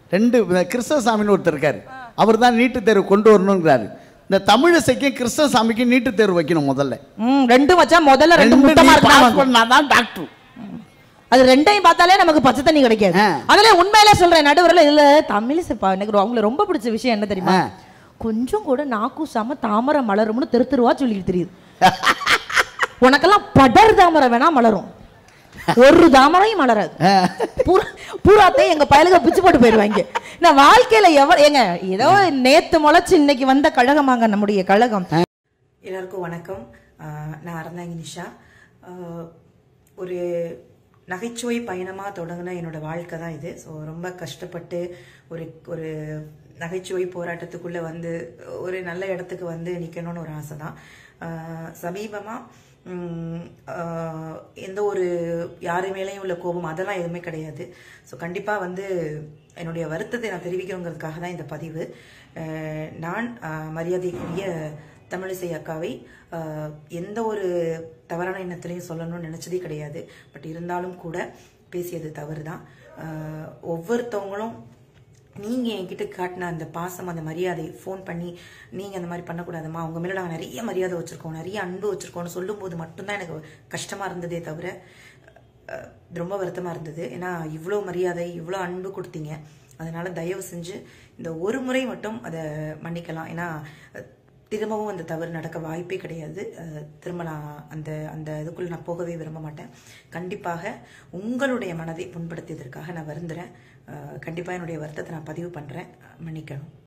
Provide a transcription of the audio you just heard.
ரெண்டு இந்த கிருஷ்ணசாமின்னு ஒருத்தர் இருக்காரு அவர் தான் நீட்டு தேர்வு கொண்டு வரணுங்கிறாரு இந்த தமிழிசைக்கும் கிருஷ்ணசாமிக்கும் நீட்டு தேர்வு வைக்கணும் முதல்ல ம் ரெண்டும் வச்சா முதல்ல ரெண்டு ரெண்டு முட்டமா நீ pass இருக்கு பண்ணாதான் டாக்டர் அது ரெண்டையும் பார்த்தாலே நமக்கு பச்சை தண்ணி கிடைக்காது ஆ. அதுல உண்மையிலே சொல்றேன் நடுவரில் இதுல தமிழ் சிப்பா எனக்கு ரொ- அவங்களுக்கு ரொம்ப பிடிச்ச விஷயம் என்ன தெரியுமா ஆ. கொஞ்சம் கூட நாக்கூசாம தாமரை மலரும்னு தெரு தெருவா சொல்லிட்டு தெரியுது உனக்கெல்லாம் படர் தாமரை வேணா மலரும் ஒரு தாமரையும் மலராது பூரா பூராத்தையும் எங்க பயலுக பிச்சு போட்டு போயிருவாங்க நான் வாழ்க்கையில எவ ஏங்க ஏதோ நேத்து முளைச்சு இன்னைக்கு வந்த கழகமாங்க நம்முடைய கழகம் எல்லாருக்கும் வணக்கம் ஆஹ் நான் அறந்தாங்கி நிஷா ஆஹ் ஒரு நகைச்சுவை பயணமாக தொடங்கின என்னோட வாழ்க்கை தான் இது ஸோ ரொம்ப கஷ்டப்பட்டு ஒரு ஒரு நகைச்சுவை போராட்டத்துக்குள்ளே வந்து ஒரு நல்ல இடத்துக்கு வந்து நிற்கணும்னு ஒரு ஆசை தான் சமீபமாக எந்த ஒரு யாரு மேலேயும் உள்ள கோபம் அதெல்லாம் எதுவுமே கிடையாது ஸோ கண்டிப்பாக வந்து என்னுடைய வருத்தத்தை நான் தெரிவிக்கணுங்கிறதுக்காக தான் இந்த பதிவு ஆஹ் நான் ஆஹ் மரியாதைக்குரிய தமிழிசை அக்காவை ஆஹ், எந்த ஒரு தவறான எண்ணத்திலையும் சொல்லணும்னு நினைச்சதே கிடையாது பட் இருந்தாலும் கூட பேசியது தவறு தான் ஒவ்வொருத்தவங்களும் நீங்க என்கிட்ட காட்டின அந்த பாசம் அந்த மரியாதை ஃபோன் பண்ணி நீங்க அந்த மாதிரி பண்ணக்கூடாதும்மா அவங்க மேல நாங்கள் நிறைய மரியாதை வச்சிருக்கோம் நிறைய அன்பு வச்சிருக்கோம்னு சொல்லும்போது மட்டும்தான் எனக்கு கஷ்டமா இருந்ததே தவிர அஹ், ரொம்ப வருத்தமா இருந்தது ஏன்னா இவ்வளோ மரியாதை இவ்வளோ அன்பு கொடுத்தீங்க அதனால தயவு செஞ்சு இந்த ஒரு முறை மட்டும் அதை மன்னிக்கலாம் ஏன்னா அஹ், திரும்பவும் அந்த தவறு நடக்க வாய்ப்பே கிடையாது அஹ், திரும்ப நான் அந்த அந்த இதுக்குள்ள நான் போகவே விரும்ப மாட்டேன் கண்டிப்பாக உங்களுடைய மனதை புண்படுத்தியதற்காக நான் வருந்துறேன் அஹ், கண்டிப்பா என்னுடைய வருத்தத்தை நான் பதிவு பண்றேன் மன்னிக்கணும்